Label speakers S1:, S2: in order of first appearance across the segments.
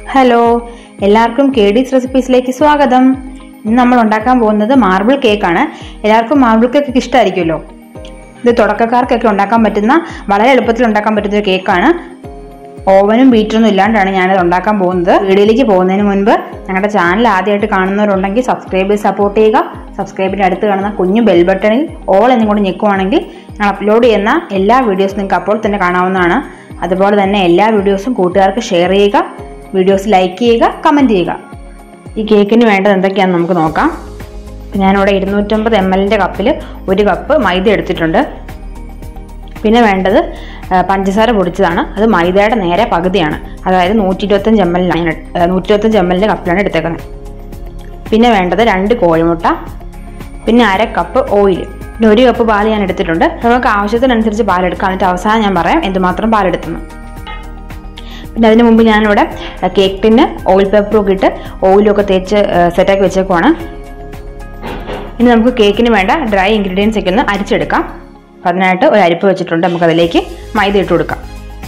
S1: hello എല്ലാവർക്കും K ഡിസ് റെസിപ്പീസിലേക്ക് സ്വാഗതം ഇന്ന് നമ്മൾ ഉണ്ടാക്കാൻ പോകുന്നത് മാർബിൾ കേക്കാണ് എല്ലാവർക്കും മാർബിൾ കേക്ക് ഇഷ്ടമായിരിക്കുമല്ലോ ഇത് തുടക്കക്കാർക്കൊക്കെ ഉണ്ടാക്കാൻ പറ്റുന്ന വളരെ എളുപ്പത്തിൽ ഉണ്ടാക്കാൻ പറ്റുന്ന ഒരു കേക്കാണ് ഓവനും ബീറ്ററൊന്നും ഇല്ലാണ്ടാണ് ഞാനത് ഉണ്ടാക്കാൻ പോകുന്നത് വീഡിയോയിലേക്ക് പോകുന്നതിന് മുൻപ് ഞങ്ങളുടെ ചാനൽ ആദ്യമായിട്ട് കാണുന്നവരുണ്ടെങ്കിൽ സബ്സ്ക്രൈബ് ചെയ്ത് സപ്പോർട്ട് ചെയ്യുക സബ്സ്ക്രൈബിൻ്റെ അടുത്ത് കാണുന്ന കുഞ്ഞു ബെൽ ബട്ടണിൽ ഓൾ എന്നും കൂടി ഞെക്കുവാണെങ്കിൽ ഞങ്ങൾ അപ്ലോഡ് ചെയ്യുന്ന എല്ലാ വീഡിയോസും നിങ്ങൾക്ക് അപ്പോൾ തന്നെ കാണാവുന്നതാണ് അതുപോലെ തന്നെ എല്ലാ വീഡിയോസും കൂട്ടുകാർക്ക് ഷെയർ ചെയ്യുക വീഡിയോസ് ലൈക്ക് ചെയ്യുക കമൻറ്റ് ചെയ്യുക ഈ കേക്കിന് വേണ്ടത് എന്തൊക്കെയാണെന്ന് നമുക്ക് നോക്കാം ഇപ്പം ഞാനിവിടെ ഇരുന്നൂറ്റമ്പത് എം എല്ലിൻ്റെ കപ്പിൽ ഒരു കപ്പ് മൈദ എടുത്തിട്ടുണ്ട് പിന്നെ വേണ്ടത് ആ, പഞ്ചസാര പൊടിച്ചതാണ് അത് മൈദയുടെ നേരെ പകുതിയാണ് അതായത് നൂറ്റി ഇരുപത്തഞ്ച് എം എല്ലിനാണ് ഞാൻ നൂറ്റി ഇരുപത്തഞ്ച് എം എല്ലിൻ്റെ കപ്പിലാണ് എടുത്തേക്കുന്നത് പിന്നെ വേണ്ടത് രണ്ട് കോഴിമുട്ട പിന്നെ അര കപ്പ് ഓയിൽ പിന്നെ ഒരു കപ്പ് പാൽ ഞാൻ എടുത്തിട്ടുണ്ട് നമുക്ക് ആവശ്യത്തിനനുസരിച്ച് പാലെടുക്കാം എന്നിട്ട് അവസാനം ഞാൻ പറയാം എന്തുമാത്രം പാലെടുത്തെന്ന് പിന്നെ അതിന് മുമ്പ് ഞാനിവിടെ കേക്ക് ടിന്ന് ഓയിൽ പേപ്പറൊക്കെ ഇട്ട് ഓയിലൊക്കെ തേച്ച് സെറ്റാക്കി വെച്ചേക്കുവാണ് ഇനി നമുക്ക് കേക്കിന് വേണ്ട ഡ്രൈ ഇൻഗ്രീഡിയൻസ് ഒക്കെ ഒന്ന് അരിച്ചെടുക്കാം അപ്പം അതിനായിട്ട് ഒരു അരിപ്പ് വെച്ചിട്ടുണ്ട് നമുക്കതിലേക്ക് മൈദ ഇട്ട് കൊടുക്കാം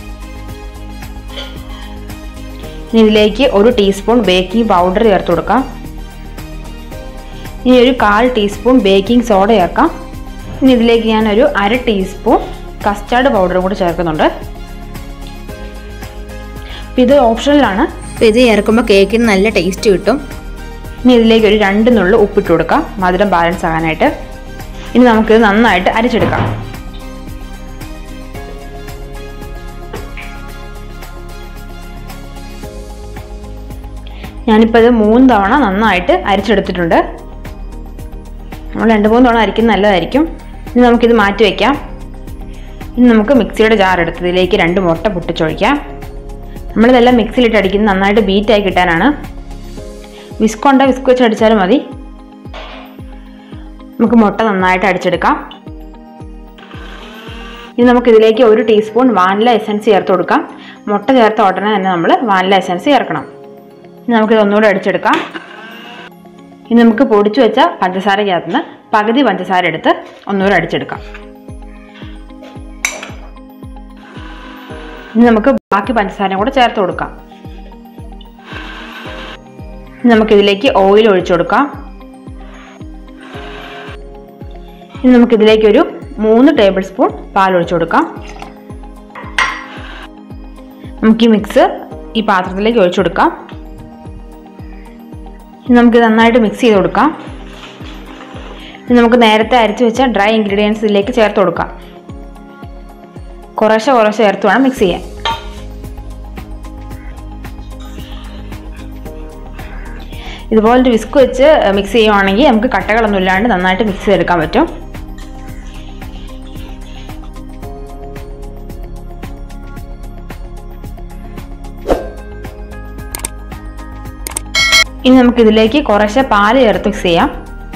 S1: ഇനി ഇതിലേക്ക് ഒരു ടീസ്പൂൺ ബേക്കിംഗ് പൗഡർ ചേർത്ത് കൊടുക്കാം ഇനി ഒരു കാൽ ടീസ്പൂൺ ബേക്കിംഗ് സോഡ ചേർക്കാം ഇനി ഇതിലേക്ക് ഞാൻ ഒരു അര ടീസ്പൂൺ കസ്റ്റാർഡ് പൗഡറും കൂടി ചേർക്കുന്നുണ്ട് അപ്പം ഇത് ഓപ്ഷനിലാണ് അപ്പം ഇത് ചേർക്കുമ്പോൾ കേക്കിന് നല്ല ടേസ്റ്റ് കിട്ടും ഇനി ഇതിലേക്ക് ഒരു രണ്ട് നുള്ളു ഉപ്പിട്ട് കൊടുക്കാം മധുരം ബാലൻസ് ആകാനായിട്ട് ഇനി നമുക്കിത് നന്നായിട്ട് അരിച്ചെടുക്കാം ഞാനിപ്പോൾ ഇത് മൂന്ന് തവണ നന്നായിട്ട് അരിച്ചെടുത്തിട്ടുണ്ട് നമ്മൾ രണ്ട് മൂന്ന് തവണ അരിക്കുന്നത് നല്ലതായിരിക്കും ഇനി നമുക്കിത് മാറ്റി വയ്ക്കാം ഇനി നമുക്ക് മിക്സിയുടെ ജാർ എടുത്ത് ഇതിലേക്ക് രണ്ട് മുട്ട പൊട്ടിച്ചൊഴിക്കാം നമ്മളിതെല്ലാം മിക്സിയിലിട്ട് അടിക്കുന്നത് നന്നായിട്ട് ബീറ്റായി കിട്ടാനാണ് വിസ്ക് ഉണ്ട വിസ്ക് വെച്ച് അടിച്ചാലും മതി നമുക്ക് മുട്ട നന്നായിട്ട് അടിച്ചെടുക്കാം ഇനി നമുക്ക് ഇതിലേക്ക് ഒരു ടീസ്പൂൺ വാനില എസൻസ് ചേർത്ത് കൊടുക്കാം മുട്ട ചേർത്ത ഉടനെ തന്നെ നമ്മൾ വാനില എസൻസ് ചേർക്കണം ഇനി നമുക്കിത് ഒന്നുകൂടെ അടിച്ചെടുക്കാം ഇനി നമുക്ക് പൊടിച്ചു വെച്ച പഞ്ചസാരക്കകത്ത് നിന്ന് പകുതി പഞ്ചസാര എടുത്ത് ഒന്നുകൂടെ അടിച്ചെടുക്കാം ഇനി നമുക്ക് ബാക്കി പഞ്ചസാരയും കൂടെ ചേർത്ത് കൊടുക്കാം ഇനി നമുക്കിതിലേക്ക് ഓയിൽ ഒഴിച്ചു കൊടുക്കാം ഇനി നമുക്കിതിലേക്ക് ഒരു മൂന്ന് ടേബിൾ സ്പൂൺ പാൽ ഒഴിച്ചു കൊടുക്കാം നമുക്ക് ഈ മിക്സ് ഈ പാത്രത്തിലേക്ക് ഒഴിച്ചു കൊടുക്കാം ഇനി നമുക്ക് നന്നായിട്ട് മിക്സ് ചെയ്ത് കൊടുക്കാം ഇനി നമുക്ക് നേരത്തെ അരച്ച് വെച്ച ഡ്രൈ ഇൻഗ്രീഡിയൻസ് ഇതിലേക്ക് ചേർത്ത് കൊടുക്കാം കുറേശ്ശെ കുറേശ്ശെ ചേർത്ത് വേണം മിക്സ് ചെയ്യാൻ ഇതുപോലൊരു വിസ്ക് വെച്ച് മിക്സ് ചെയ്യുവാണെങ്കിൽ നമുക്ക് കട്ടകളൊന്നും ഇല്ലാണ്ട് നന്നായിട്ട് മിക്സ് ചെയ്തെടുക്കാൻ പറ്റും ഇനി നമുക്ക് ഇതിലേക്ക് കുറേശ്ശെ പാല് ചേർത്ത് മിക്സ് ചെയ്യാം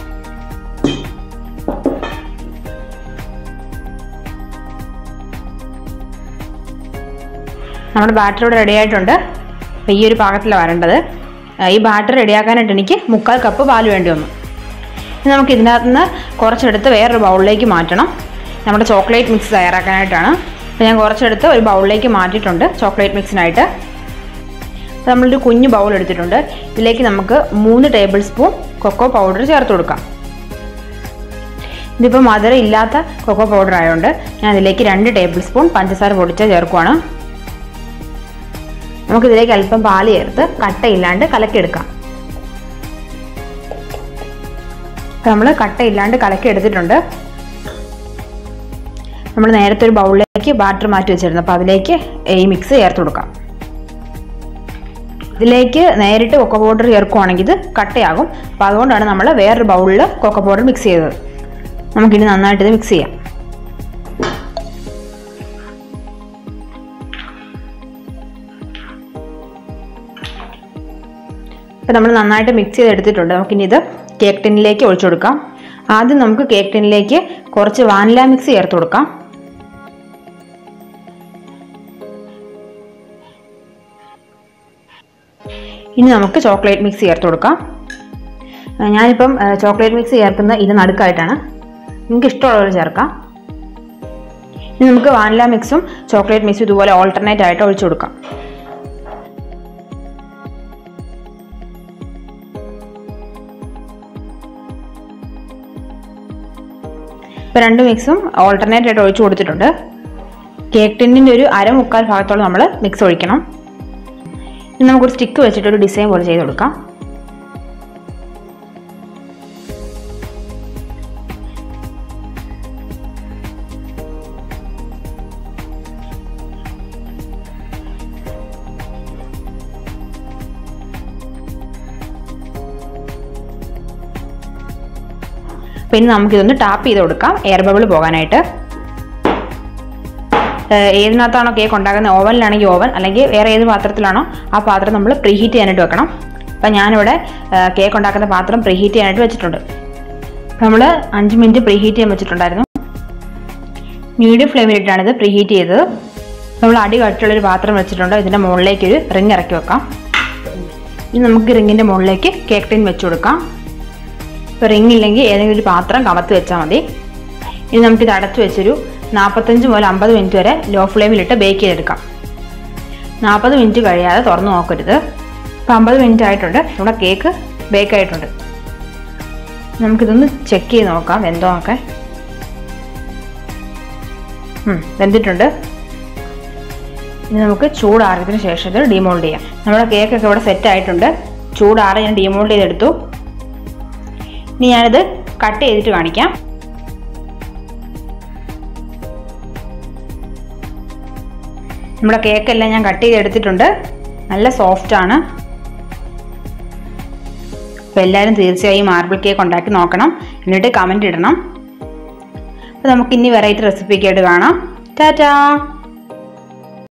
S1: നമ്മുടെ ബാറ്റർ ഇവിടെ റെഡി ആയിട്ടുണ്ട് അപ്പോൾ ഈ ഒരു പാകത്തിലാണ് വരേണ്ടത് ആ, ഈ ബാറ്റർ റെഡിയാക്കാനായിട്ട് എനിക്ക് മുക്കാൽ കപ്പ് പാൽ വേണ്ടി വന്നു ഇനി നമുക്ക് ഇതിനകത്ത് നിന്ന് കുറച്ചെടുത്ത് വേറൊരു ബൗളിലേക്ക് മാറ്റണം നമ്മുടെ ചോക്ലേറ്റ് മിക്സ് തയ്യാറാക്കാനായിട്ടാണ് അപ്പോൾ ഞാൻ കുറച്ചെടുത്ത് ഒരു ബൗളിലേക്ക് മാറ്റിയിട്ടുണ്ട് ചോക്ലേറ്റ് മിക്സിനായിട്ട് അപ്പോൾ നമ്മളൊരു കുഞ്ഞു ബൗൾ എടുത്തിട്ടുണ്ട് ഇതിലേക്ക് നമുക്ക് മൂന്ന് ടേബിൾ സ്പൂൺ കൊക്കോ പൗഡർ ചേർത്ത് കൊടുക്കാം ഇതിപ്പോൾ മധുരം ഇല്ലാത്ത കൊക്കോ പൗഡർ ആയതുകൊണ്ട് ഞാൻ അതിലേക്ക് രണ്ട് ടേബിൾ സ്പൂൺ പഞ്ചസാര പൊടിച്ച ചേർക്കുവാണ് നമുക്കിതിലേക്ക് അല്പം പാല് ചേർത്ത് കട്ടയില്ലാണ്ട് കലക്കിയെടുക്കാം നമ്മൾ കട്ടയില്ലാണ്ട് കലക്കി എടുത്തിട്ടുണ്ട് നമ്മൾ നേരത്തെ ഒരു ബൗളിലേക്ക് ബാറ്റർ മാറ്റി വെച്ചിരുന്നു അപ്പോൾ അതിലേക്ക് ഈ മിക്സ് ചേർത്ത് കൊടുക്കാം ഇതിലേക്ക് നേരിട്ട് കൊക്കോ പൗഡർ ചേർക്കുവാണെങ്കിൽ ഇത് കട്ടയാകും അപ്പോൾ അതുകൊണ്ടാണ് നമ്മൾ വേറൊരു ബൗളിൽ കൊക്കോ പൗഡർ മിക്സ് ചെയ്തത് നമുക്കിനി നന്നായിട്ട് ഇത് മിക്സ് ചെയ്യാം ഇപ്പം നമ്മൾ നന്നായിട്ട് മിക്സ് ചെയ്തെടുത്തിട്ടുണ്ട് നമുക്കിനി ഇത് കേക്ക് ടിന്നിലേക്ക് ഒഴിച്ചു കൊടുക്കാം ആദ്യം നമുക്ക് കേക്ക് ടിന്നിലേക്ക് കുറച്ച് വാനില മിക്സ് ചേർത്ത് കൊടുക്കാം ഇനി നമുക്ക് ചോക്ലേറ്റ് മിക്സ് ചേർത്ത് കൊടുക്കാം ആ, ഞാനിപ്പം ആ, ചോക്ലേറ്റ് മിക്സ് ചേർക്കുന്ന ഇത് നടുക്കായിട്ടാണ് നിങ്ങൾക്ക് ഇഷ്ടമുള്ളവർ ചേർക്കാം ഇനി നമുക്ക് വാനില മിക്സും ചോക്ലേറ്റ് മിക്സും ഇതുപോലെ ഓൾട്ടർനേറ്റ് ആയിട്ട് ഒഴിച്ചു കൊടുക്കാം ഇപ്പോൾ രണ്ട് മിക്സും ഓൾട്ടർനേറ്റ് ആയിട്ട് ഒഴിച്ചു കൊടുത്തിട്ടുണ്ട് കേക്ക് ടിന്നിൻ്റെ ഒരു അരമുക്കാൽ ഭാഗത്തോളം നമ്മൾ മിക്സ് ഒഴിക്കണം ഇനി നമുക്കൊരു സ്റ്റിക്ക് വെച്ചിട്ട് ഒരു ഡിസൈൻ പോലെ ചെയ്ത് കൊടുക്കാം പിന്നെ നമുക്കിതൊന്ന് ടാപ്പ് ചെയ്ത് കൊടുക്കാം എയർ ബബിൾ പോകാനായിട്ട് ഏഹ് ഏതിനകത്താണോ കേക്ക് ഉണ്ടാക്കുന്നത് ഓവനിലാണെങ്കിൽ ഓവൻ അല്ലെങ്കിൽ വേറെ ഏത് പാത്രത്തിലാണോ ആ പാത്രം നമ്മൾ പ്രീഹീറ്റ് ചെയ്യാനായിട്ട് വെക്കണം അപ്പം ഞാനിവിടെ ഏഹ് കേക്ക് ഉണ്ടാക്കുന്ന പാത്രം പ്രീഹീറ്റ് ചെയ്യാനായിട്ട് വെച്ചിട്ടുണ്ട് നമ്മൾ അഞ്ച് മിനിറ്റ് പ്രീഹീറ്റ് ചെയ്യാൻ വെച്ചിട്ടുണ്ടായിരുന്നു മീഡിയം ഫ്ലെയിമിലിട്ടാണ് ഇത് പ്രീഹീറ്റ് ചെയ്തത് നമ്മൾ അടി കട്ടിയുള്ളൊരു പാത്രം വെച്ചിട്ടുണ്ട് ഇതിൻ്റെ മുകളിലേക്ക് ഒരു റിങ് ഇറക്കി വെക്കാം ഇനി നമുക്ക് റിങ്ങിൻ്റെ മുകളിലേക്ക് കേക്ക് ടിൻ വെച്ച് കൊടുക്കാം ഇപ്പോൾ റിങ് ഇല്ലെങ്കിൽ ഏതെങ്കിലും ഒരു പാത്രം കമത്തി വെച്ചാൽ മതി ഇനി നമുക്കിത് അടച്ചു വെച്ചൊരു നാൽപ്പത്തഞ്ച് മുതൽ അമ്പത് മിനിറ്റ് വരെ ലോ ഫ്ലെയിമിലിട്ട് ബേക്ക് ചെയ്തെടുക്കാം നാൽപ്പത് മിനിറ്റ് കഴിയാതെ തുറന്നു നോക്കരുത് ഇപ്പോൾ അമ്പത് മിനിറ്റ് ആയിട്ടുണ്ട് നമ്മുടെ കേക്ക് ബേക്ക് ആയിട്ടുണ്ട് നമുക്കിതൊന്ന് ചെക്ക് ചെയ്ത് നോക്കാം വെന്തോ ഒക്കെ ഉം, വെന്തിട്ടുണ്ട് ഇനി നമുക്ക് ചൂടാറിയതിന് ശേഷം ഇത് ഡിമോൾഡ് ചെയ്യാം നമ്മുടെ കേക്കൊക്കെ ഇവിടെ സെറ്റ് ആയിട്ടുണ്ട് ചൂടാറി ഞാൻ ഡിമോൾഡ് ചെയ്തെടുത്തു ഇനി ഞാനിത് കട്ട് ചെയ്തിട്ട് കാണിക്കാം നമ്മുടെ കേക്കെല്ലാം ഞാൻ കട്ട് ചെയ്തെടുത്തിട്ടുണ്ട് നല്ല സോഫ്റ്റ് ആണ് അപ്പോൾ എല്ലാവരും തീർച്ചയായും മാർബിൾ കേക്ക് ഉണ്ടാക്കി നോക്കണം എന്നിട്ട് കമൻറ്റ് ഇടണം അപ്പോൾ നമുക്ക് ഇനി വെറൈറ്റി റെസിപ്പിക്കായിട്ട് കാണാം ടാറ്റാ